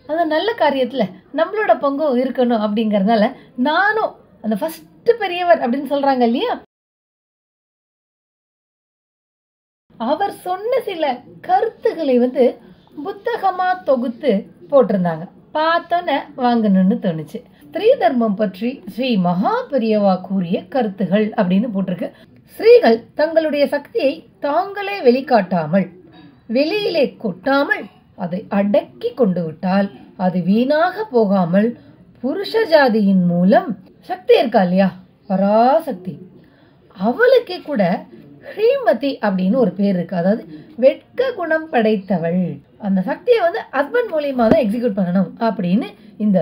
அந்த நல்ல காரியத்தில் நம்மளோட பங்கும் இருக்கணும் அப்படிங்கறதுனால நானும் அந்த ஃபர்ஸ்ட் பெரியவர் அப்படின்னு சொல்றாங்க இல்லையா அவர் சொன்ன சில கருத்துக்களை வந்து புத்தகமா தொகுத்து போட்டிருந்தாங்க பார்த்தோன்னே வாங்கணும்னு தோணுச்சு ஸ்திரீ தர்மம் பற்றி ஸ்ரீ மகா பெரியவா கூறிய கருத்துகள் அப்படின்னு போட்டிருக்கு ஸ்திரீகள் தங்களுடைய சக்தியை தாங்களே வெளிக்காட்டாமல் வெளியிலே கொட்டாமல் அதை அடக்கி கொண்டு விட்டால் அது வீணாக போகாமல் புருஷ ஜாதியின் மூலம் சக்தி இருக்கா இல்லையா பராசக்தி அவளுக்கே கூட ஸ்ரீமதி அப்படின்னு ஒரு பேர் இருக்கு அதாவது வெட்க குணம் படைத்தவள் அந்த சக்தியை வந்து ஹஸ்பண்ட் மூலியமா தான் எக்ஸிக்யூட் பண்ணணும் அப்படின்னு இந்த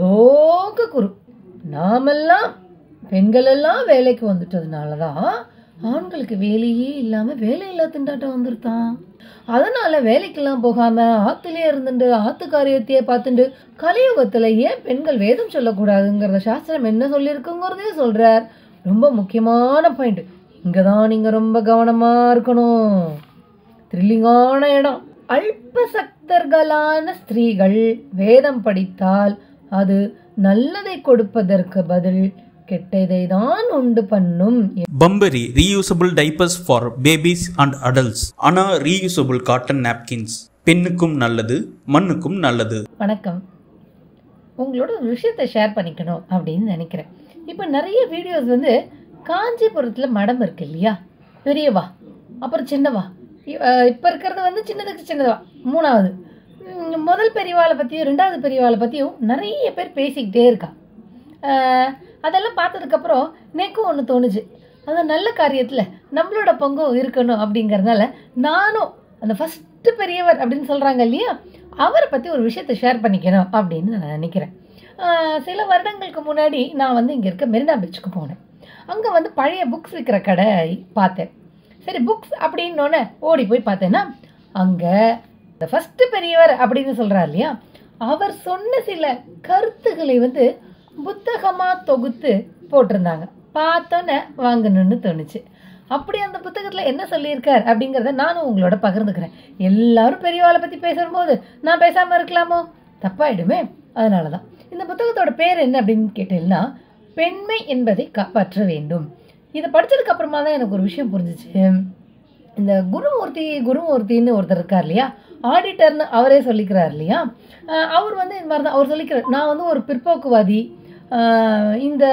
லோக குரு நாமெல்லாம் பெண்கள் எல்லாம் வேலைக்கு வந்துட்டதுனால தான் ஆண்களுக்கு வேலையே இல்லாம வேலையில்லா திண்டாட்டம் வந்துருத்தான் அதனால வேலைக்கெல்லாம் போகாம ஆத்துலயே இருந்துட்டு ஆத்து காரியத்தையே பார்த்துட்டு கலியுகத்துல ஏன் பெண்கள் வேதம் சொல்லக்கூடாதுங்கிறத சாஸ்திரம் என்ன சொல்லியிருக்குங்கிறதே சொல்றார் ரொம்ப முக்கியமான பாயிண்ட் இங்கதான் நீங்க ரொம்ப கவனமா இருக்கணும் த்ரில்லிங்கான இடம் அல்பசக்தர்களான ஸ்திரீகள் வேதம் படித்தால் அது நல்லதை கொடுப்பதற்கு பதில் கெட்டதை தான் உண்டு பண்ணும் Bumbari reusable diapers for babies and adults. Ana reusable cotton napkins. பெண்ணுக்கும் நல்லது மண்ணுக்கும் நல்லது வணக்கம் உங்களோட ஒரு விஷயத்தை ஷேர் பண்ணிக்கணும் அப்படின்னு நினைக்கிறேன் இப்போ நிறைய வீடியோஸ் வந்து காஞ்சிபுரத்தில் மடம் இருக்கு இல்லையா பெரியவா அப்புறம் சின்னவா இப்போ இருக்கிறது வந்து சின்னதுக்கு சின்னதவா மூணாவது உம், முதல் பெரியவாளை பற்றியும் ரெண்டாவது பெரியவாளை பற்றியும் நிறைய பேர் பேசிக்கிட்டே இருக்கா அஹ், அதெல்லாம் பார்த்ததுக்கப்புறம் எனக்கும் ஒன்று தோணுச்சு அந்த நல்ல காரியத்தில் நம்மளோட பங்கும் இருக்கணும் அப்படிங்கறதுனால நானும் அந்த ஃபஸ்ட்டு பெரியவர் அப்படின்னு சொல்கிறாங்க இல்லையா அவரை பற்றி ஒரு விஷயத்தை ஷேர் பண்ணிக்கணும் அப்படின்னு நான் நினைக்கிறேன் அஹ், சில வருடங்களுக்கு முன்னாடி நான் வந்து இங்கே இருக்க மெரினா பீச்சுக்கு போனேன் அங்கே வந்து பழைய புக்ஸ் விற்கிற கடை பார்த்தேன் சரி புக்ஸ் அப்படின்னோடனே ஓடி போய் பார்த்தேன்னா அங்கே இந்த ஃபஸ்ட்டு பெரியவர் அப்படின்னு சொல்கிறார் இல்லையா அவர் சொன்ன சில கருத்துக்களை வந்து புத்தகமாக தொகுத்து போட்டிருந்தாங்க பார்த்தோன்னே வாங்கணும்னு தோணுச்சு அப்படி அந்த புத்தகத்தில் என்ன சொல்லியிருக்கார் அப்படிங்கிறத நானும் உங்களோட பகிர்ந்துக்கிறேன் எல்லாரும் பெரியவாளை பற்றி பேசும்போது நான் பேசாமல் இருக்கலாமோ தப்பாயிடுமே அதனால தான் இந்த புத்தகத்தோட பேர் என்ன அப்படின்னு கேட்டீங்கன்னா பெண்மை என்பதை காப்பாற்ற வேண்டும் இதை படிச்சதுக்கு அப்புறமா தான் எனக்கு ஒரு விஷயம் புரிஞ்சிச்சு இந்த குருமூர்த்தி குருமூர்த்தின்னு ஒருத்தர் இருக்கார் இல்லையா ஆடிட்டர்னு அவரே சொல்லிக்கிறார் இல்லையா அஹ் அவர் வந்து இந்த மாதிரி தான் அவர் சொல்லிக்கிறார் நான் வந்து ஒரு பிற்போக்குவாதி அஹ் இந்த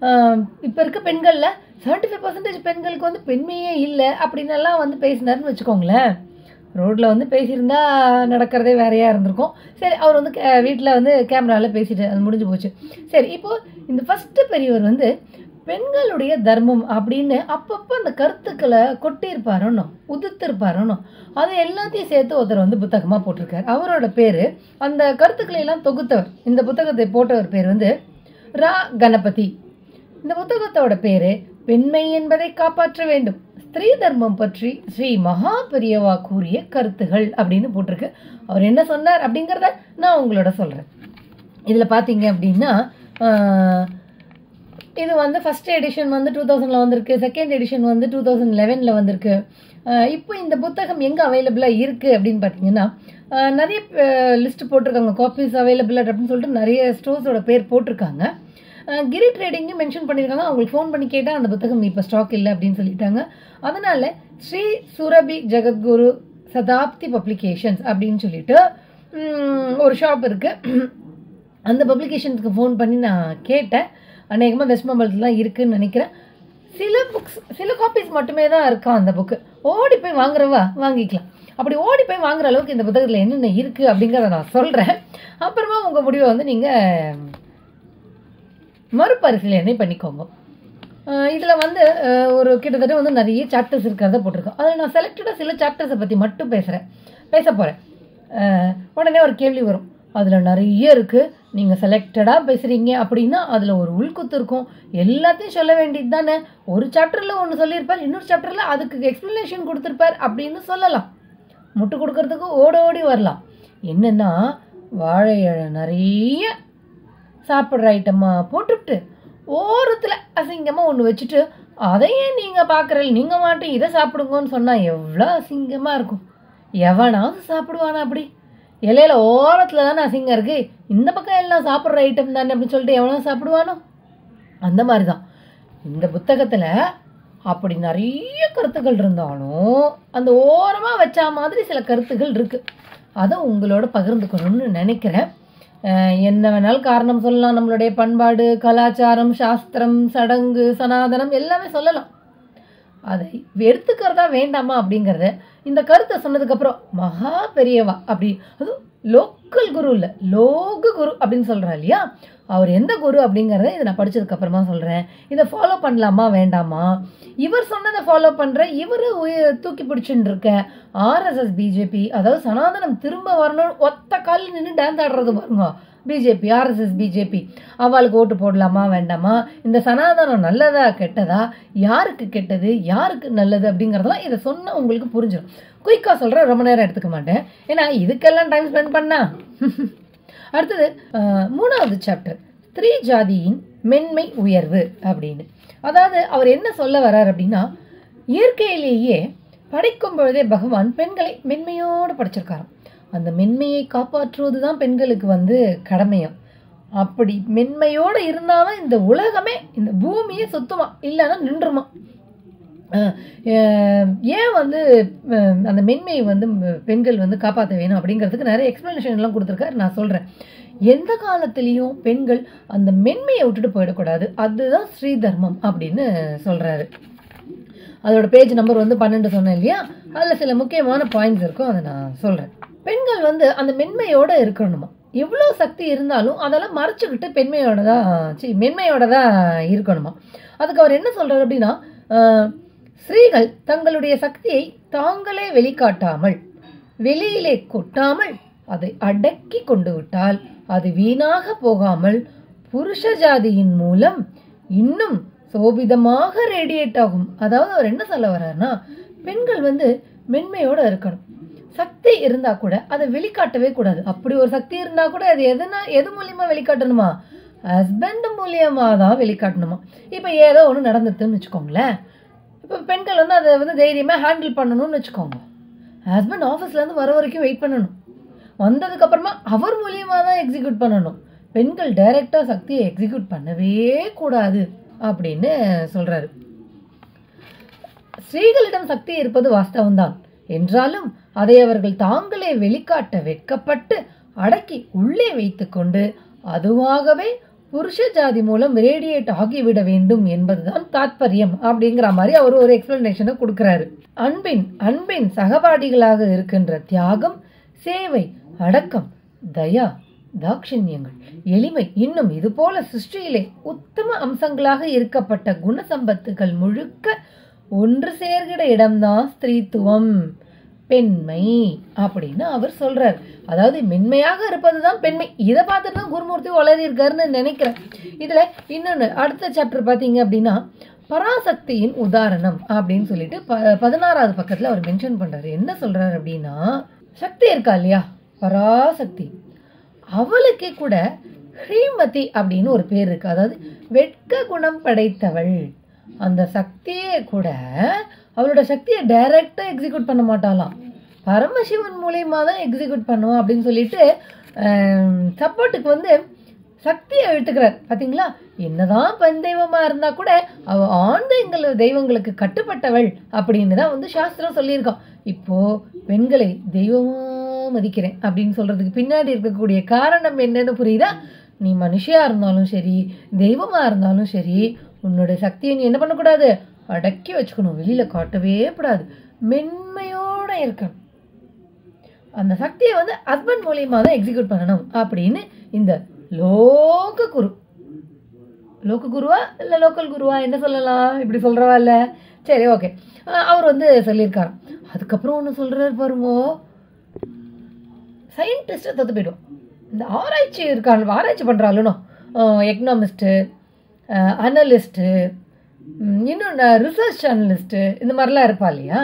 இப்போ இருக்க பெண்களில் செவன்ட்டி ஃபைவ் பர்சன்டேஜ் பெண்களுக்கு வந்து பெண்மையே இல்லை அப்படின்னு எல்லாம் வந்து பேசினாருன்னு வச்சுக்கோங்களேன் ரோட்டில் வந்து பேசியிருந்தா நடக்கிறதே வேறையா இருந்திருக்கும் சரி அவர் வந்து வீட்டில் வந்து கேமராவில் பேசிட்டு அது முடிஞ்சு போச்சு சரி இப்போ இந்த ஃபஸ்ட்டு பெரியவர் வந்து பெண்களுடைய தர்மம் அப்படின்னு அப்பப்போ அந்த கருத்துக்களை கொட்டியிருப்பாரோனோ உதிர்த்திருப்பாரோனோ அது எல்லாத்தையும் சேர்த்து ஒருத்தர் வந்து புத்தகமாக போட்டிருக்காரு அவரோட பேர் அந்த கருத்துக்களை எல்லாம் தொகுத்தவர் இந்த புத்தகத்தை போட்டவர் பேர் வந்து ரா கணபதி இந்த புத்தகத்தோட பேரு பெண்மை என்பதை காப்பாற்ற வேண்டும் ஸ்திரீ தர்மம் பற்றி ஸ்ரீ மகா பெரியவா கூறிய கருத்துகள் அப்படின்னு போட்டிருக்கு அவர் என்ன சொன்னார் அப்படிங்கிறத நான் உங்களோட சொல்கிறேன் இதில் பார்த்தீங்க அப்படின்னா ஆஹ், இது வந்து ஃபஸ்ட் எடிஷன் வந்து டூ தௌசண்டில் வந்திருக்கு செகண்ட் எடிஷன் வந்து டூ தௌசண்ட் லெவனில் வந்திருக்கு ஆஹ், இப்போ இந்த புத்தகம் எங்கே அவைலபிளாக இருக்குது அப்படின்னு பார்த்தீங்கன்னா ஆஹ், நிறைய லிஸ்ட் போட்டிருக்காங்க காப்பீஸ் அவைலபிள் அப்படின்னு சொல்லிட்டு நிறைய ஸ்டோர்ஸோட பேர் போட்டிருக்காங்க அஹ் கிரி ட்ரேடிங்கும் மென்ஷன் பண்ணியிருக்காங்க அவங்களுக்கு ஃபோன் பண்ணி கேட்டால் அந்த புத்தகம் இப்போ ஸ்டாக் இல்லை அப்படின்னு சொல்லிட்டாங்க அதனால ஸ்ரீ சுரபி ஜெகத்குரு சதாப்தி பப்ளிகேஷன்ஸ் அப்படின்னு சொல்லிட்டு உம், ஒரு ஷாப் இருக்குது அந்த பப்ளிகேஷன்ஸ்க்கு ஃபோன் பண்ணி நான் கேட்டேன் அநேகமாக வெஸ்ட் மொபைல்ஸ் தான் இருக்குன்னு நினைக்கிறேன் சில புக்ஸ் சில காப்பீஸ் மட்டுமே தான் இருக்கான் அந்த புக்கு ஓடி போய் வாங்குறவா வாங்கிக்கலாம் அப்படி ஓடி போய் வாங்குற அளவுக்கு இந்த புத்தகத்தில் என்னென்ன இருக்குது அப்படிங்கிறத நான் சொல்கிறேன் அப்புறமா உங்கள் முடிவை வந்து நீங்கள் மறுபரிசீலனை பண்ணிக்கோங்க இதில் வந்து அஹ், ஒரு கிட்டத்தட்ட வந்து நிறைய சாப்டர்ஸ் இருக்கிறத போட்டிருக்கோம் அதில் நான் செலக்டடாக சில சாப்டர்ஸை பற்றி மட்டும் பேசுகிறேன் பேச போகிறேன் உடனே ஒரு கேள்வி வரும் அதில் நிறைய இருக்குது நீங்கள் செலக்டடாக பேசுகிறீங்க அப்படின்னா அதில் ஒரு உள்குத்து இருக்கும் எல்லாத்தையும் சொல்ல வேண்டியது தானே ஒரு சாப்டரில் ஒன்று சொல்லியிருப்பார் இன்னொரு சாப்டரில் அதுக்கு எக்ஸ்ப்ளனேஷன் கொடுத்துருப்பார் அப்படின்னு சொல்லலாம் முட்டு கொடுக்கறதுக்கு ஓட ஓடி வரலாம் என்னென்னா வாழை இலை நிறைய சாப்பிட்ற ஐட்டமாக போட்டுவிட்டு ஓரத்தில் அசிங்கமாக ஒன்று வச்சுட்டு அதையே நீங்கள் பார்க்குற நீங்கள் மாட்டும் இதை சாப்பிடுங்கன்னு சொன்னால் எவ்வளோ அசிங்கமாக இருக்கும் எவனாவது சாப்பிடுவானா அப்படி இலையில ஓரத்தில் தானே அசிங்கம் இருக்குது இந்த பக்கம் எல்லாம் சாப்பிட்ற ஐட்டம் தானே அப்படின்னு சொல்லிட்டு எவனோ சாப்பிடுவானோ அந்த மாதிரி தான் இந்த புத்தகத்தில் அப்படி நிறைய கருத்துக்கள் இருந்தாலும் அந்த ஓரமாக வச்சா மாதிரி சில கருத்துக்கள் இருக்குது அதை உங்களோட பகிர்ந்துக்கணும்னு நினைக்கிறேன் அஹ் என்ன வேணாலும் காரணம் சொல்லலாம் நம்மளுடைய பண்பாடு கலாச்சாரம் சாஸ்திரம் சடங்கு சனாதனம் எல்லாமே சொல்லலாம் அதை எடுத்துக்கிறதா வேண்டாமா அப்படிங்கிறத இந்த கருத்தை சொன்னதுக்கப்புறம் மகா பெரியவா அப்படி அதுவும் லோக்கல் குரு இல்லை லோக குரு அப்படின்னு சொல்கிறா இல்லையா அவர் எந்த குரு அப்படிங்கிறத இதை நான் படிச்சதுக்கு அப்புறமா சொல்கிறேன் இதை ஃபாலோ பண்ணலாமா வேண்டாமா இவர் சொன்னதை ஃபாலோ பண்ணுற இவர் தூக்கி பிடிச்சுட்டு இருக்க ஆர்எஸ்எஸ் பிஜேபி அதாவது சனாதனம் திரும்ப வரணும் ஒத்த காலில் நின்று டான்ஸ் ஆடுறது பாருங்க பிஜேபி ஆர்எஸ்எஸ் பிஜேபி அவளுக்கு ஓட்டு போடலாமா வேண்டாமா இந்த சனாதனம் நல்லதா கெட்டதா யாருக்கு கெட்டது யாருக்கு நல்லது அப்படிங்கிறதெல்லாம் இதை சொன்னால் உங்களுக்கு புரிஞ்சிடும் குயிக்காக சொல்கிறேன் ரொம்ப நேரம் எடுத்துக்க மாட்டேன் ஏன்னா இதுக்கெல்லாம் டைம் ஸ்பெண்ட் பண்ணா அடுத்தது அஹ், மூணாவது சாப்டர் ஸ்திரீ ஜாதியின் மென்மை உயர்வு அப்படின்னு அதாவது அவர் என்ன சொல்ல வர்றார் அப்படின்னா இயற்கையிலேயே படைக்கும் பொழுதே பகவான் பெண்களை மென்மையோடு படைச்சிருக்காராம் அந்த மென்மையை காப்பாற்றுவது தான் பெண்களுக்கு வந்து கடமையாம் அப்படி மென்மையோடு இருந்தாலும் இந்த உலகமே இந்த பூமியே சுத்தமா இல்லைன்னா நின்றுமா அஹ் அஹ் ஏன் வந்து அஹ் அந்த மென்மையை வந்து ம், பெண்கள் வந்து காப்பாற்ற வேணும் அப்படிங்கிறதுக்கு நிறைய எக்ஸ்ப்ளனேஷன் எல்லாம் கொடுத்துருக்காரு நான் சொல்கிறேன் எந்த காலத்துலேயும் பெண்கள் அந்த மென்மையை விட்டுட்டு போயிடக்கூடாது அதுதான் ஸ்ரீ தர்மம் அப்படின்னு சொல்கிறாரு அதோட பேஜ் நம்பர் வந்து பன்னெண்டு சொன்னேன் இல்லையா அதில் சில முக்கியமான பாயிண்ட்ஸ் இருக்கும் அதை நான் சொல்கிறேன் பெண்கள் வந்து அந்த மென்மையோட இருக்கணுமா எவ்வளோ சக்தி இருந்தாலும் அதெல்லாம் மறைச்சிக்கிட்டு பெண்மையோட தான் சி மென்மையோட தான் இருக்கணுமா அதுக்கு அவர் என்ன சொல்கிறார் அப்படின்னா ஆஹ், ஸ்திரீகள் தங்களுடைய சக்தியை தாங்களே வெளிக்காட்டாமல் வெளியிலே கொட்டாமல் அதை அடக்கி கொண்டு விட்டால் அது வீணாக போகாமல் புருஷ ஜாதியின் மூலம் இன்னும் சோபிதமாக ரேடியேட் ஆகும் அதாவது அவர் என்ன சொல்ல வர்றாருன்னா பெண்கள் வந்து மென்மையோட இருக்கணும் சக்தி இருந்தா கூட அதை வெளிக்காட்டவே கூடாது அப்படி ஒரு சக்தி இருந்தா கூட அது எதுனா எது மூலியமா வெளிக்காட்டணுமா ஹஸ்பண்ட் மூலியமா தான் வெளிக்காட்டணுமா இப்போ ஏதோ ஒன்று நடந்துட்டுன்னு வச்சுக்கோங்களேன் இப்போ பெண்கள் வந்து அதை வந்து தைரியமாக ஹேண்டில் பண்ணணும்னு வச்சுக்கோங்க ஹஸ்பண்ட் ஆஃபீஸ்லேருந்து வர வரைக்கும் வெயிட் பண்ணணும் வந்ததுக்கப்புறமா அவர் மூலியமாக தான் எக்ஸிக்யூட் பண்ணணும் பெண்கள் டைரெக்டாக சக்தியை எக்ஸிக்யூட் பண்ணவே கூடாது அப்படின்னு சொல்கிறாரு ஸ்திரீகளிடம் சக்தி இருப்பது வாஸ்தவம்தான் என்றாலும் அதை அவர்கள் தாங்களே வெளிக்காட்ட வெட்கப்பட்டு அடக்கி உள்ளே வைத்துக்கொண்டு அதுவாகவே புருஷ ஜாதி மூலம் ரேடியேட் ஆகிவிட வேண்டும் என்பதுதான் தாத்பரியம் அப்படிங்கிற மாதிரி அவர் ஒரு எக்ஸ்பிளனேஷனை கொடுக்கிறாரு அன்பின் அன்பின் சகபாடிகளாக இருக்கின்ற தியாகம் சேவை அடக்கம் தயா தாட்சிணியங்கள் எளிமை இன்னும் இதுபோல சிருஷ்டியிலே உத்தம அம்சங்களாக இருக்கப்பட்ட குணசம்பத்துகள் முழுக்க ஒன்று சேர்கிற இடம்தான் ஸ்திரீத்துவம் பெண்மை அப்படின்னு அவர் சொல்றார் அதாவது மென்மையாக இருப்பது தான் பெண்மை இதை பார்த்துட்டு தான் குருமூர்த்தி வளரி இருக்காருன்னு நினைக்கிறேன் இதுல இன்னொன்று அடுத்த சாப்டர் பார்த்தீங்க அப்படின்னா பராசக்தியின் உதாரணம் அப்படின்னு சொல்லிட்டு ப பதினாறாவது பக்கத்தில் அவர் மென்ஷன் பண்றாரு என்ன சொல்றாரு அப்படின்னா சக்தி இருக்கா இல்லையா பராசக்தி அவளுக்கே கூட ஸ்ரீமதி அப்படின்னு ஒரு பேர் இருக்கு அதாவது வெட்க குணம் படைத்தவள் அந்த சக்தியே கூட அவளோட சக்தியை டைரக்டா எக்ஸிக்யூட் பண்ண மாட்டாளாம் பரமசிவன் மூலியமா தான் எக்ஸிக்யூட் பண்ணுவான் அப்படின்னு சொல்லிட்டு சப்போர்ட்டுக்கு வந்து சக்தியை இழுத்துக்கிறார் பாத்தீங்களா என்னதான் பெண் தெய்வமா இருந்தா கூட அவ ஆண் தெய்வங்கள் தெய்வங்களுக்கு கட்டுப்பட்டவள் அப்படின்னு தான் வந்து சாஸ்திரம் சொல்லியிருக்கோம் இப்போ பெண்களை தெய்வமா மதிக்கிறேன் அப்படின்னு சொல்றதுக்கு பின்னாடி இருக்கக்கூடிய காரணம் என்னன்னு புரியுதா நீ மனுஷியா இருந்தாலும் சரி தெய்வமா இருந்தாலும் சரி உன்னோட சக்தியை நீ என்ன பண்ணக்கூடாது அடக்கி வச்சுக்கணும் வெளியில காட்டவே கூடாது மென்மையோட இருக்கணும் அந்த சக்தியை வந்து ஹஸ்பண்ட் மூலியமா தான் எக்ஸிக்யூட் பண்ணணும் அப்படின்னு இந்த லோக குரு லோக குருவா இல்லை லோக்கல் குருவா என்ன சொல்லலாம் இப்படி சொல்கிறவா இல்லை சரி ஓகே அவர் வந்து சொல்லியிருக்காரு அதுக்கப்புறம் ஒன்று சொல்கிறாரு பாருங்க சயின்டிஸ்ட்டை தத்து போயிடும் இந்த ஆராய்ச்சி இருக்கான் ஆராய்ச்சி பண்ணுறாளுனோ எக்கனாமிஸ்ட்டு அனலிஸ்ட்டு இன்னும் ரிசர்ச் அனலிஸ்ட்டு இந்த மாதிரிலாம் இருப்பா இல்லையா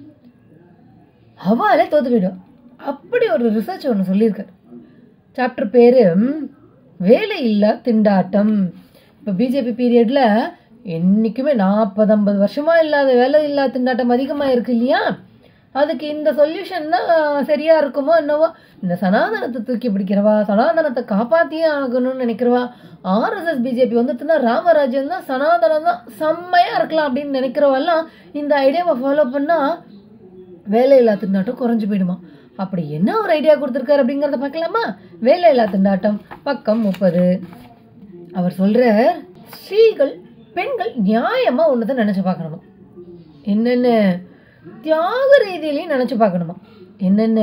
அவளே தோத்து போயிடும் அப்படி ஒரு ரிசர்ச் ஒன்று சொல்லியிருக்காரு சாப்டர் பேர் வேலை இல்லா திண்டாட்டம் இப்போ பிஜேபி பீரியடில் என்றைக்குமே நாற்பது ஐம்பது வருஷமாக இல்லாத வேலை இல்லா திண்டாட்டம் அதிகமாக இருக்கு இல்லையா அதுக்கு இந்த சொல்யூஷன் தான் சரியா இருக்குமோ என்னவோ இந்த சனாதனத்தை தூக்கி பிடிக்கிறவா சனாதனத்தை காப்பாத்தியே ஆகணும்னு நினைக்கிறவா ஆர்எஸ்எஸ் பிஜேபி வந்துட்டுனா ராமராஜ்யம் தான் சனாதனம் தான் செம்மையா இருக்கலாம் அப்படின்னு நினைக்கிறவெல்லாம் இந்த ஐடியாவை ஃபாலோ பண்ணா வேலையில்லா திண்டாட்டம் குறைஞ்சு போயிடுமா அப்படி என்ன ஒரு ஐடியா கொடுத்துருக்காரு அப்படிங்கிறத பார்க்கலாமா வேலையில்லா திண்டாட்டம் பக்கம் முப்பது அவர் சொல்ற ஸ்ரீகள் பெண்கள் நியாயமா ஒன்று நினைச்சு பார்க்கணுமா என்னென்ன தியாக ரீதியிலையும் நினைச்சு பார்க்கணுமா என்னென்ன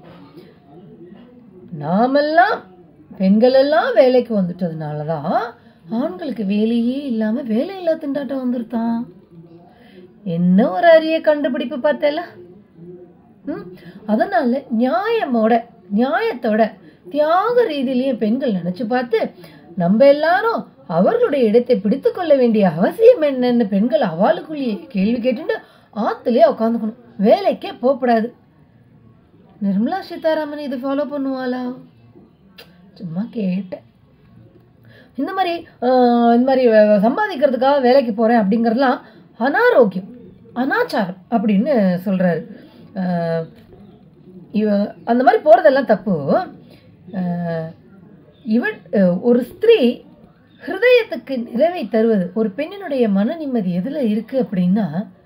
நாமெல்லாம் பெண்கள் எல்லாம் வேலைக்கு வந்துட்டதுனால தான் ஆண்களுக்கு வேலையே இல்லாம வேலையில்லா திண்டாட்டம் வந்துருத்தான் என்ன ஒரு அரிய கண்டுபிடிப்பு பார்த்தல ம் அதனால நியாயமோட நியாயத்தோட தியாக ரீதியிலையும் பெண்கள் நினைச்சு பார்த்து நம்ம எல்லாரும் அவர்களுடைய இடத்தை பிடித்து கொள்ள வேண்டிய அவசியம் என்னன்னு பெண்கள் அவளுக்குள்ளேயே கேள்வி கேட்டுட்டு ஆத்துலயே உட்காந்துக்கணும் வேலைக்கே போகக்கூடாது நிர்மலா சீதாராமன் இது ஃபாலோ பண்ணுவாளா சும்மா கேட்டேன் இந்த மாதிரி ஆஹ், இந்த மாதிரி வே- சம்பாதிக்கிறதுக்காக வேலைக்கு போகிறேன் அப்படிங்கிறதுலாம் அனாரோக்கியம் அனாச்சாரம் அப்படின்னு சொல்கிறாரு இவ அந்த மாதிரி போகிறதெல்லாம் தப்பு ஆஹ், இவன் அஹ், ஒரு ஸ்திரீ ஹிருதயத்துக்கு நிறைவை தருவது ஒரு பெண்ணினுடைய மன நிம்மதி எதில் இருக்குது அப்படின்னா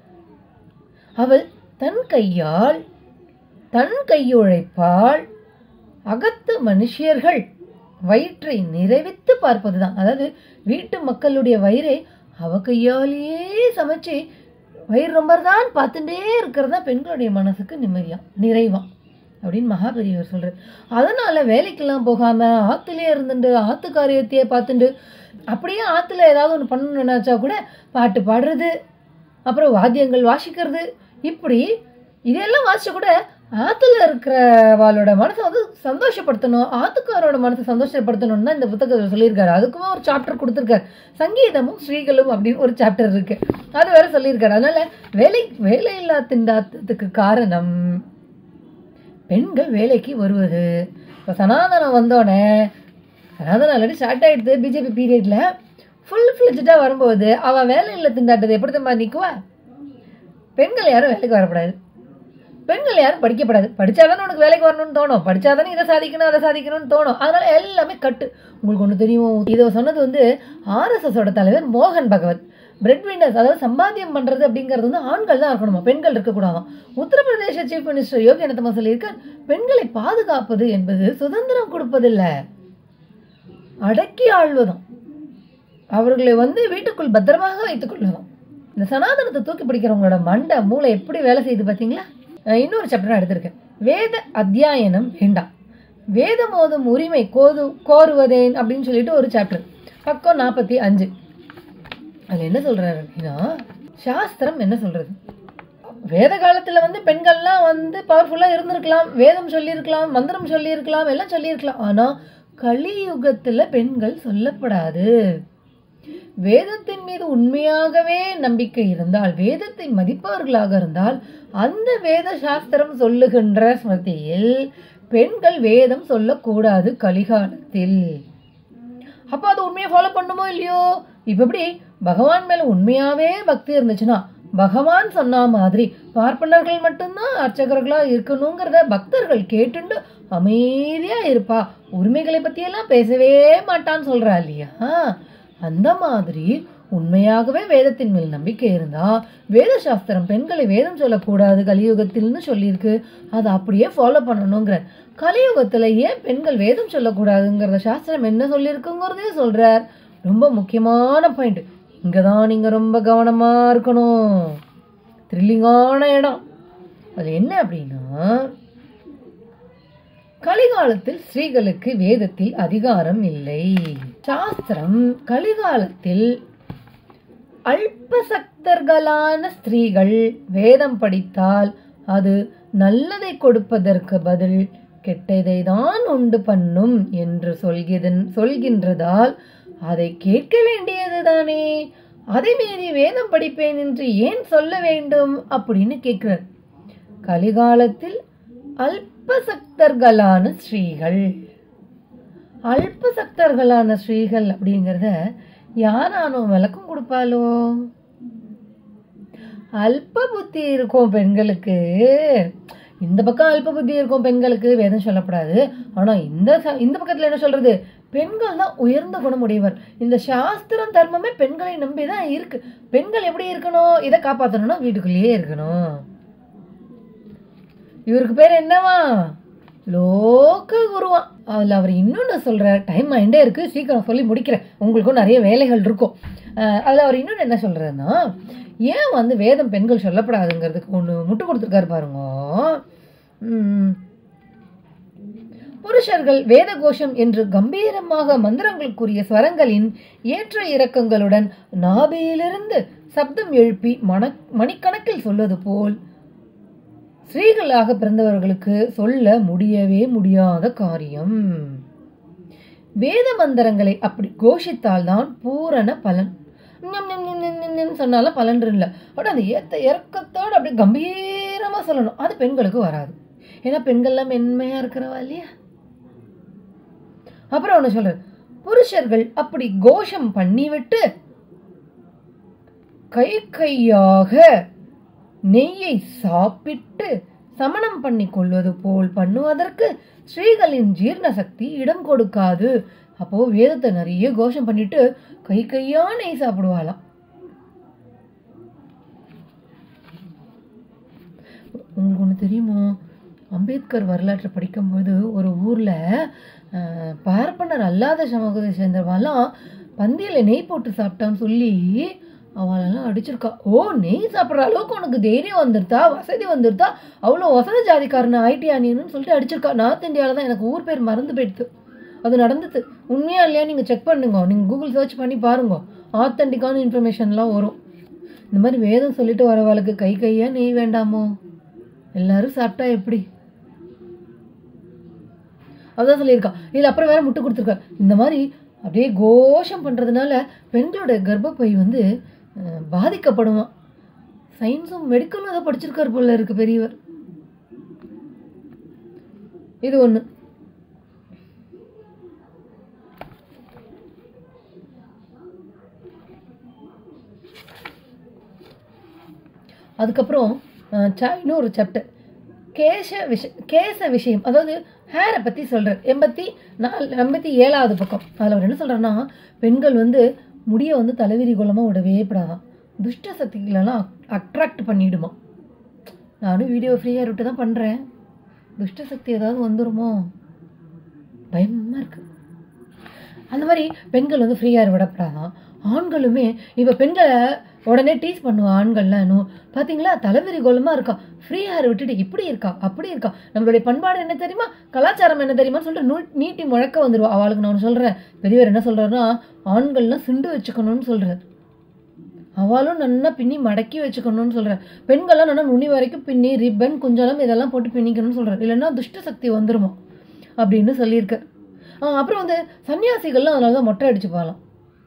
அவள் தன் கையால் தன் கையுழைப்பால் அகத்து மனுஷியர்கள் வயிற்றை நிறைவித்து பார்ப்பதுதான் அதாவது வீட்டு மக்களுடைய வயிறை அவ கையாலேயே சமைச்சு வயிறு ரொம்ப தான் பார்த்துட்டே இருக்கிறது தான் பெண்களுடைய மனசுக்கு நிம்மதியா நிறைவாம் அப்படின்னு மகாபெரியவர் சொல்றாரு அதனால வேலைக்கெல்லாம் போகாம ஆத்துலயே இருந்துட்டு ஆத்து காரியத்தையே பார்த்துட்டு அப்படியே ஆத்துல ஏதாவது ஒன்று பண்ணணும்னு நினைச்சா கூட பாட்டு பாடுறது அப்புறம் வாத்தியங்கள் வாசிக்கிறது இப்படி இதெல்லாம் வாசிச்சா கூட ஆத்துல இருக்கிறவாளோட மனசை வந்து சந்தோஷப்படுத்தணும் ஆத்துக்காரோட மனசை சந்தோஷப்படுத்தணும்னு தான் இந்த புத்தகத்தில் சொல்லியிருக்காரு அதுக்குமே ஒரு சாப்டர் கொடுத்துருக்காரு சங்கீதமும் ஸ்ரீகளும் அப்படின்னு ஒரு சாப்டர் இருக்கு அது வேற சொல்லியிருக்காரு அதனால வேலை வேலையில்லா திண்டாட்டத்துக்கு காரணம் பெண்கள் வேலைக்கு வருவது இப்போ சனாதனம் வந்தோடனே சனாதனம் ஆல்ரெடி ஸ்டார்ட் ஆயிடுது பிஜேபி பீரியட்ல ஃபுல் ஃப்ளெஜ்டாக வரும்போது அவள் வேலையில் திண்டாட்டத்தை எப்படி தெரியுமா நிற்குவா பெண்கள் யாரும் வேலைக்கு வரக்கூடாது பெண்கள் யாரும் படிக்கப்படாது படிச்சாதானே உனக்கு வேலைக்கு வரணும்னு தோணும் படிச்சாதானே இதை சாதிக்கணும் அதை சாதிக்கணும்னு தோணும் அதனால எல்லாமே கட்டு உங்களுக்கு ஒன்று தெரியும் இதை சொன்னது வந்து ஆர்எஸ்எஸோட தலைவர் மோகன் பகவத் பிரெட் விண்டர்ஸ் அதாவது சம்பாத்தியம் பண்றது அப்படிங்கிறது வந்து ஆண்கள் தான் இருக்கணுமா பெண்கள் இருக்கக்கூடாதாம் உத்தரப்பிரதேச சீஃப் மினிஸ்டர் யோகி ஆதித்யநாத் சொல்லியிருக்கார் பெண்களை பாதுகாப்பது என்பது சுதந்திரம் கொடுப்பதில்லை அடக்கி ஆள்வதும் அவர்களை வந்து வீட்டுக்குள் பத்திரமாக வைத்துக் கொள்வதும் இந்த சனாதனத்தை தூக்கி பிடிக்கிறவங்களோட மண்டை மூளை எப்படி வேலை செய்யுது பார்த்தீங்களா அஹ் இன்னொரு சாப்டர் எடுத்திருக்கேன் வேத அத்தியாயனம் வேண்டாம் வேதம் ஓதும் உரிமை கோது கோருவதேன் அப்படின்னு சொல்லிட்டு ஒரு சாப்டர் பக்கம் நாற்பத்தி அஞ்சு அதில் என்ன சொல்றாரு அப்படின்னா சாஸ்திரம் என்ன சொல்றது வேத காலத்துல வந்து பெண்கள்லாம் வந்து பவர்ஃபுல்லா இருந்திருக்கலாம் வேதம் சொல்லியிருக்கலாம் மந்திரம் சொல்லியிருக்கலாம் எல்லாம் சொல்லியிருக்கலாம் ஆனா கலியுகத்துல பெண்கள் சொல்லப்படாது வேதத்தின் மீது உண்மையாகவே நம்பிக்கை இருந்தால் வேதத்தை மதிப்பவர்களாக இருந்தால் அந்த வேத சாஸ்திரம் சொல்லுகின்ற ஸ்மிருதியில் பெண்கள் வேதம் சொல்லக்கூடாது கலிகாலத்தில் அப்போ அது உண்மையை ஃபாலோ பண்ணுமோ இல்லையோ இப்போ எப்படி பகவான் மேல உண்மையாவே பக்தி இருந்துச்சுன்னா பகவான் சொன்ன மாதிரி பார்ப்பனர்கள் மட்டும்தான் அர்ச்சகர்களா இருக்கணுங்கிறத பக்தர்கள் கேட்டுண்டு அமைதியா இருப்பா உரிமைகளை பத்தியெல்லாம் பேசவே மாட்டான்னு சொல்றா இல்லையா அந்த மாதிரி உண்மையாகவே வேதத்தின் மேல் நம்பிக்கை இருந்தா வேத சாஸ்திரம் பெண்களை வேதம் சொல்லக்கூடாது கலியுகத்தில்னு சொல்லியிருக்கு அதை அப்படியே ஃபாலோ பண்ணணுங்கிற கலியுகத்துல ஏன் பெண்கள் வேதம் சொல்லக்கூடாதுங்கிறத சாஸ்திரம் என்ன சொல்லியிருக்குங்கிறதே சொல்றார் ரொம்ப முக்கியமான பாயிண்ட் இங்கே தான் நீங்கள் ரொம்ப கவனமாக இருக்கணும் த்ரில்லிங்கான இடம் அது என்ன அப்படின்னா கலிகாலத்தில் ஸ்ரீகளுக்கு வேதத்தில் அதிகாரம் இல்லை சாஸ்திரம் கலிகாலத்தில் அல்பசக்தர்களான ஸ்திரீகள் வேதம் படித்தால் அது நல்லதை கொடுப்பதற்கு பதில் கெட்டதை தான் உண்டு பண்ணும் என்று சொல்கிதன் சொல்கின்றதால் அதை கேட்க வேண்டியது தானே அதை மீறி வேதம் படிப்பேன் என்று ஏன் சொல்ல வேண்டும் அப்படின்னு கேட்கிறார் கலிகாலத்தில் அல்பசக்தர்களான ஸ்ரீகள் அல்பசக்தர்களான ஸ்ரீகள் அப்படிங்கிறத யாரானோ விளக்கம் கொடுப்பாளோ அல்ப புத்தி இருக்கும் பெண்களுக்கு இந்த பக்கம் அல்ப புத்தி இருக்கும் பெண்களுக்கு வேதம் சொல்லப்படாது ஆனால் இந்த ச- இந்த பக்கத்தில் என்ன சொல்றது பெண்கள் தான் உயர்ந்த குணமுடையவர் இந்த சாஸ்திரம் தர்மமே பெண்களை நம்பி தான் இருக்கு பெண்கள் எப்படி இருக்கணும் இதை காப்பாற்றணும்னா வீட்டுக்குள்ளேயே இருக்கணும் இவருக்கு பேர் என்னவா லோக குருவான் அதில் அவர் இன்னொன்று சொல்கிறார் டைம் ஆகிட்டே இருக்குது சீக்கிரம் சொல்லி முடிக்கிறேன் உங்களுக்கும் நிறைய வேலைகள் இருக்கும் அதில் அவர் இன்னொன்று என்ன சொல்கிறாருன்னா ஏன் வந்து வேதம் பெண்கள் சொல்லப்படாதுங்கிறதுக்கு ஒன்று முட்டு கொடுத்துருக்காரு பாருங்க உம், புருஷர்கள் வேத கோஷம் என்று கம்பீரமாக மந்திரங்களுக்குரிய ஸ்வரங்களின் ஏற்ற இறக்கங்களுடன் நாபியிலிருந்து சப்தம் எழுப்பி மண மணிக்கணக்கில் சொல்வது போல் ஸ்ரீகளாக பிறந்தவர்களுக்கு சொல்ல முடியவே முடியாத காரியம் வேத மந்திரங்களை அப்படி கோஷித்தால்தான் பூரண பலன் ஞம் ஞம் ஞம் ஞம் ஞம் ஞம் சொன்னாலும் பலன் இல்லை பட் அந்த ஏத்த இறக்கத்தோடு அப்படி கம்பீரமாக சொல்லணும் அது பெண்களுக்கு வராது ஏன்னா பெண்கள்லாம் மென்மையாக இருக்கிறவா இல்லையா அப்புறம் ஒன்று சொல்கிறேன் புருஷர்கள் அப்படி கோஷம் பண்ணிவிட்டு கை கையாக நெய்யை சாப்பிட்டு சமணம் பண்ணி கொள்வது போல் பண்ணுவதற்கு ஸ்ரீகளின் ஜீரண சக்தி இடம் கொடுக்காது அப்போ வேதத்தை நிறைய கோஷம் பண்ணிட்டு கை கையா நெய் சாப்பிடுவாளாம் உங்களுக்கு ஒன்று தெரியுமா அம்பேத்கர் வரலாற்றை படிக்கும்போது ஒரு ஊரில் பார்ப்பனர் அல்லாத சமூகத்தை சேர்ந்தவாலாம் பந்தியில் நெய் போட்டு சாப்பிட்டான்னு சொல்லி அவளெல்லாம் அடிச்சிருக்கா ஓ நெய் சாப்பிட்ற அளவுக்கு உனக்கு தைரியம் வந்துருத்தா வசதி வந்துருத்தா அவ்வளோ வசதி ஜாதிக்காரன் ஐடியா நீன்னு சொல்லிட்டு அடிச்சிருக்கா நார்த் இந்தியாவில் தான் எனக்கு ஊர் பேர் மறந்து போயிடுது அது நடந்தது உண்மையா இல்லையா நீங்கள் செக் பண்ணுங்க நீங்கள் கூகுள் சர்ச் பண்ணி பாருங்க ஆத்தென்டிக்கான இன்ஃபர்மேஷன்லாம் வரும் இந்த மாதிரி வேதம் சொல்லிட்டு வரவாளுக்கு கை கையாக நெய் வேண்டாமோ எல்லாரும் சாப்பிட்டா எப்படி அதான் சொல்லியிருக்கா இதில் அப்புறம் வேற முட்டு கொடுத்துருக்கா இந்த மாதிரி அப்படியே கோஷம் பண்ணுறதுனால பெண்களோட கர்ப்பப்பை வந்து அஹ், பாதிக்கப்படுமா சயின்ஸும் மெடிக்கலும் அதை படிச்சிருக்காரு போல இருக்கு பெரியவர் இது ஒன்று அதுக்கப்புறம் அஹ், சா- இன்னொரு சாப்டர் கேச விஷ கேச விஷயம் அதாவது ஹேரை பற்றி சொல்கிறார் எண்பத்தி நாலு எண்பத்தி ஏழாவது பக்கம் அதில் அவர் என்ன சொல்கிறாருன்னா பெண்கள் வந்து முடியை வந்து தலைவிரி குலமாக விடவே படாதான் துஷ்ட சக்திகளெல்லாம் அட்ராக்ட் பண்ணிடுமா நானும் வீடியோ ஃப்ரீயாக விட்டு தான் பண்ணுறேன் துஷ்ட சக்தி ஏதாவது வந்துருமோ பயமாக இருக்குது அந்த மாதிரி பெண்கள் வந்து ஃப்ரீயாக விடப்படாதான் ஆண்களுமே இப்போ பெண்களை உடனே டீஸ் பண்ணுவா ஆண்கள்லாம் இன்னும் பார்த்தீங்களா தலைவிரி கோலமாக இருக்கா ஃப்ரீ ஹேர் விட்டுட்டு இப்படி இருக்கா அப்படி இருக்கா நம்மளுடைய பண்பாடு என்ன தெரியுமா கலாச்சாரம் என்ன தெரியுமான்னு சொல்லிட்டு நூ நீட்டி முழக்க வந்துடுவா அவளுக்கு நான் ஒன்று சொல்கிறேன் பெரியவர் என்ன சொல்கிறாருன்னா ஆண்கள்லாம் சிண்டு வச்சுக்கணும்னு சொல்கிறார் அவளும் நல்லா பின்னி மடக்கி வச்சுக்கணும்னு சொல்கிறேன் பெண்கள்லாம் நல்லா நுனி வரைக்கும் பின்னி ரிப்பன் குஞ்சலம் இதெல்லாம் போட்டு பின்னிக்கணும்னு சொல்கிறார் இல்லைன்னா துஷ்ட சக்தி வந்துருமா அப்படின்னு சொல்லியிருக்கார் ஆ, அப்புறம் வந்து சன்னியாசிகள்லாம் அதனால தான் மொட்டை அடிச்சு போகலாம்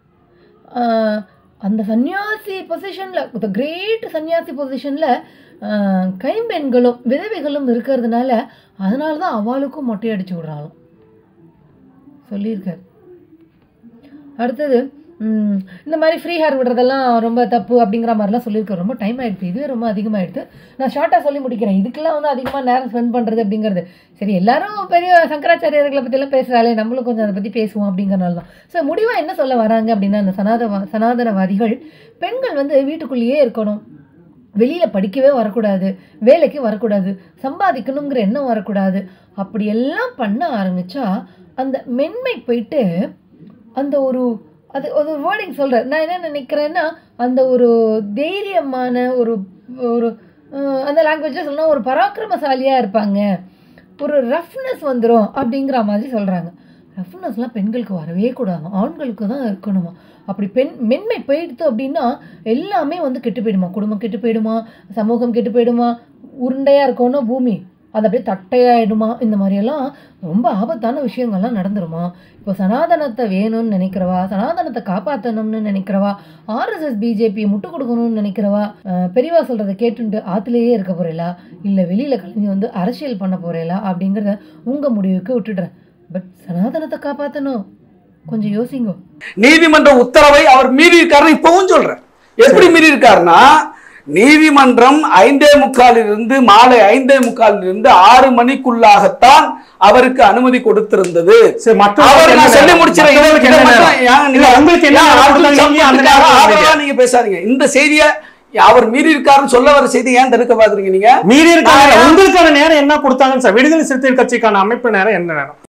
அந்த சன்னியாசி பொசிஷனில் த கிரேட் சன்னியாசி பொசிஷனில் கைம்பெண்களும் விதவைகளும் இருக்கிறதுனால அதனால தான் அவளுக்கும் மொட்டை அடிச்சு விடுறாளாம் சொல்லியிருக்காரு அடுத்தது ம், இந்த மாதிரி ஃப்ரீ ஹேர் விடுறதெல்லாம் ரொம்ப தப்பு அப்படிங்கிற மாதிரிலாம் சொல்லியிருக்காரு ரொம்ப டைம் ஆயிடுச்சு இதுவே ரொம்ப அதிகமாகிடுது நான் ஷார்ட்டாக சொல்லி முடிக்கிறேன் இதுக்கெல்லாம் வந்து அதிகமாக நேரம் ஸ்பெண்ட் பண்ணுறது அப்படிங்கிறது சரி எல்லாரும் பெரிய சங்கராச்சாரியர்களை பற்றிலாம் பேசுகிறாளே நம்மளும் கொஞ்சம் அதை பற்றி பேசுவோம் அப்படிங்கிறனால தான் ஸோ முடிவாக என்ன சொல்ல வராங்க அப்படின்னா அந்த சனாதன சனாதனவாதிகள் பெண்கள் வந்து வீட்டுக்குள்ளேயே இருக்கணும் வெளியில் படிக்கவே வரக்கூடாது வேலைக்கு வரக்கூடாது சம்பாதிக்கணுங்கிற எண்ணம் வரக்கூடாது அப்படியெல்லாம் பண்ண ஆரம்பிச்சா அந்த மென்மை போயிட்டு அந்த ஒரு அது ஒரு வேர்டிங் சொல்கிறேன் நான் என்ன நினைக்கிறேன்னா அந்த ஒரு தைரியமான ஒரு ஒரு அஹ், அந்த லாங்குவேஜில் சொல்லணும் ஒரு பராக்கிரமசாலியாக இருப்பாங்க ஒரு ரஃப்னஸ் வந்துடும் அப்படிங்கிற மாதிரி சொல்கிறாங்க ரஃப்னஸ்லாம் பெண்களுக்கு வரவே கூடாது ஆண்களுக்கு தான் இருக்கணுமா அப்படி பெண் மென்மை போயிடுத்து அப்படின்னா எல்லாமே வந்து கெட்டு போயிடுமா குடும்பம் கெட்டு போயிடுமா சமூகம் கெட்டு போயிடுமா உருண்டையாக இருக்கணும் பூமி அது அப்படியே தட்டையாயிடுமா இந்த மாதிரியெல்லாம் ரொம்ப ஆபத்தான விஷயங்கள்லாம் நடந்துருமா இப்போ சனாதனத்தை வேணும்னு நினைக்கிறவா சனாதனத்தை காப்பாற்றணும்னு நினைக்கிறவா ஆர்எஸ்எஸ் பிஜேபி முட்டு கொடுக்கணும்னு நினைக்கிறவா அஹ், பெரியவா சொல்கிறத கேட்டுட்டு ஆற்றுலேயே இருக்க போகிறீங்களா இல்லை வெளியில் கிளம்பி வந்து அரசியல் பண்ண போகிறீங்களா அப்படிங்கிறத உங்கள் முடிவுக்கு விட்டுடுறேன் பட் சனாதனத்தை காப்பாற்றணும் கொஞ்சம் யோசிங்கோ நீதிமன்ற உத்தரவை அவர் மீறி இருக்காருன்னு இப்பவும் சொல்றேன் எப்படி மீறி இருக்காருன்னா நீதிமன்றம் ஐந்தே முக்காலிலிருந்து மாலை ஐந்தே முக்காலிலிருந்து ஆறு மணிக்குள்ளாகத்தான் அவருக்கு அனுமதி கொடுத்திருந்தது சரி, மற்றவங்களுக்கு அவர் என்ன நான் சொல்லி நேரம்? முடிச்சிடறேன். இதை மற்றவங்களுக்கு மட்டும் என்ன ஏன் நேரம்? நீங்க- இல்ல, உங்களுக்கு என்ன ஏன் நேரம் அப்துல் கொடுத்தாங்க? நீங்க அந்த சம்பத்துக்காக நேரம் ஆதரவா கொடுத்தீங்க. நீங்க பேசாதீங்க இந்த செய்தியை அவர் மீறி இருக்காருன்னு சொல்ல வர செய்தி ஏன் தடுக்க பாக்குறீங்க நீங்க மீறி இருக்காங்க நான் உங்களுக்கான நேரம் என்ன கொடுத்தாங்கன்னு சார் விடுதலை சிறுத்தைகள் கட்சிக்கான அமைப்பு நேரம் என்ன நேரம்